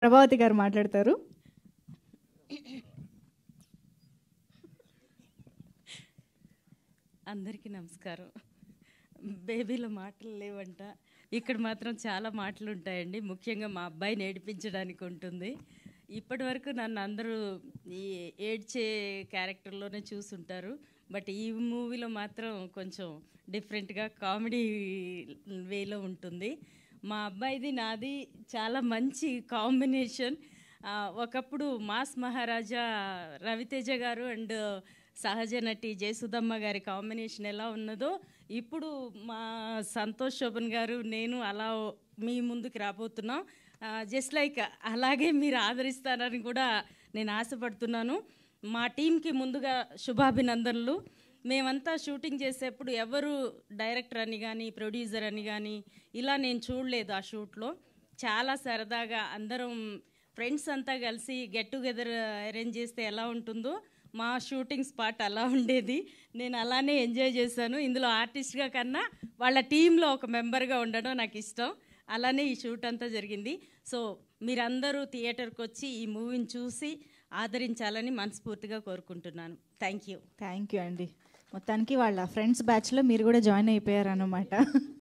ప్రభావతి గారు మాట్లాడతారు అందరికీ నమస్కారం బేబీలో మాటలు లేవంట ఇక్కడ మాత్రం చాలా మాటలు ఉంటాయండి ముఖ్యంగా మా అబ్బాయిని ఏడిపించడానికి ఉంటుంది ఇప్పటి వరకు నన్ను అందరూ ఈ ఏడ్చే క్యారెక్టర్లోనే చూసుంటారు బట్ ఈ మూవీలో మాత్రం కొంచెం డిఫరెంట్గా కామెడీ వేలో ఉంటుంది మా అబ్బాయిది నాది చాలా మంచి కాంబినేషన్ ఆ, ఒకప్పుడు మాస్ మహారాజా రవితేజ గారు అండ్ సహజ నటి జయసుధమ్మ గారి కాంబినేషన్ ఎలా ఉన్నదో ఇప్పుడు మా సంతోష్ శోభన్ గారు నేను అలా మీ ముందుకు రాబోతున్నాం జస్ట్ లైక్ అలాగే మీరు ఆదరిస్తారని కూడా నేను ఆశపడుతున్నాను మా టీంకి ముందుగా శుభాభినందనలు మేమంతా షూటింగ్ చేసేప్పుడు ఎవరు డైరెక్టర్ అని కానీ ప్రొడ్యూసర్ అని కానీ ఇలా నేను చూడలేదు ఆ షూట్లో చాలా సరదాగా అందరం ఫ్రెండ్స్ అంతా కలిసి గెట్ టుగెదర్ అరేంజ్ చేస్తే ఎలా ఉంటుందో మా షూటింగ్ స్పాట్ అలా ఉండేది నేను అలానే ఎంజాయ్ చేశాను ఇందులో ఆర్టిస్ట్గా కన్నా వాళ్ళ టీంలో ఒక మెంబర్గా ఉండడం నాకు ఇష్టం అలానే ఈ షూట్ అంతా జరిగింది సో మీరందరూ థియేటర్కి వచ్చి ఈ మూవీని చూసి ఆదరించాలని మనస్ఫూర్తిగా కోరుకుంటున్నాను థ్యాంక్ యూ థ్యాంక్ యూ అండి మొత్తానికి వాళ్ళ ఫ్రెండ్స్ బ్యాచ్లో మీరు కూడా జాయిన్ అయిపోయారు అన్నమాట